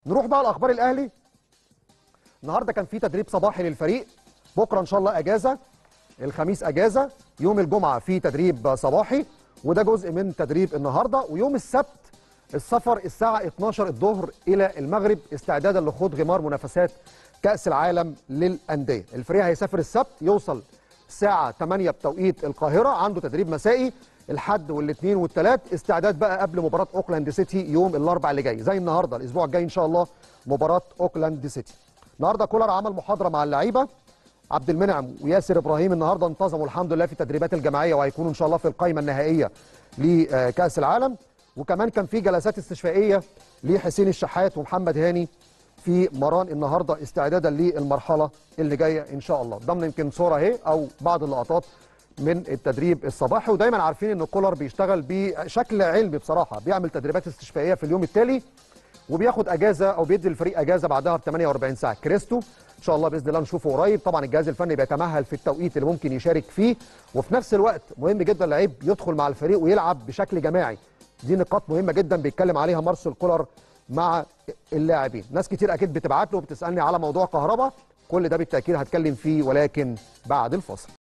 نروح بقى لاخبار الاهلي النهارده كان في تدريب صباحي للفريق بكره ان شاء الله اجازه الخميس اجازه يوم الجمعه في تدريب صباحي وده جزء من تدريب النهارده ويوم السبت السفر الساعه 12 الظهر الى المغرب استعدادا لخوض غمار منافسات كاس العالم للانديه الفريق هيسافر السبت يوصل الساعه 8 بتوقيت القاهره عنده تدريب مسائي الحد والاثنين والثلاث استعداد بقى قبل مباراه اوكلاند سيتي يوم الاربعاء اللي جاي زي النهارده الاسبوع الجاي ان شاء الله مباراه اوكلاند سيتي النهارده كولر عمل محاضره مع اللعيبه عبد المنعم وياسر ابراهيم النهارده انتظموا الحمد لله في التدريبات الجماعيه وهيكونوا ان شاء الله في القائمه النهائيه لكاس العالم وكمان كان في جلسات استشفائيه لحسين الشحات ومحمد هاني في مران النهارده استعدادا للمرحله اللي جايه ان شاء الله ضمن يمكن صوره اهي او بعض اللقطات من التدريب الصباحي ودايما عارفين ان كولر بيشتغل بشكل علمي بصراحه بيعمل تدريبات استشفائيه في اليوم التالي وبياخد اجازه او بيدي الفريق اجازه بعدها ب 48 ساعه كريستو ان شاء الله باذن الله نشوفه قريب طبعا الجهاز الفني بيتمهل في التوقيت اللي ممكن يشارك فيه وفي نفس الوقت مهم جدا اللعيب يدخل مع الفريق ويلعب بشكل جماعي دي نقاط مهمه جدا بيتكلم عليها مارسيل كولر مع اللاعبين ناس كتير اكيد بتبعت له وبتسالني على موضوع كهربا كل ده بالتاكيد هتكلم فيه ولكن بعد الفاصل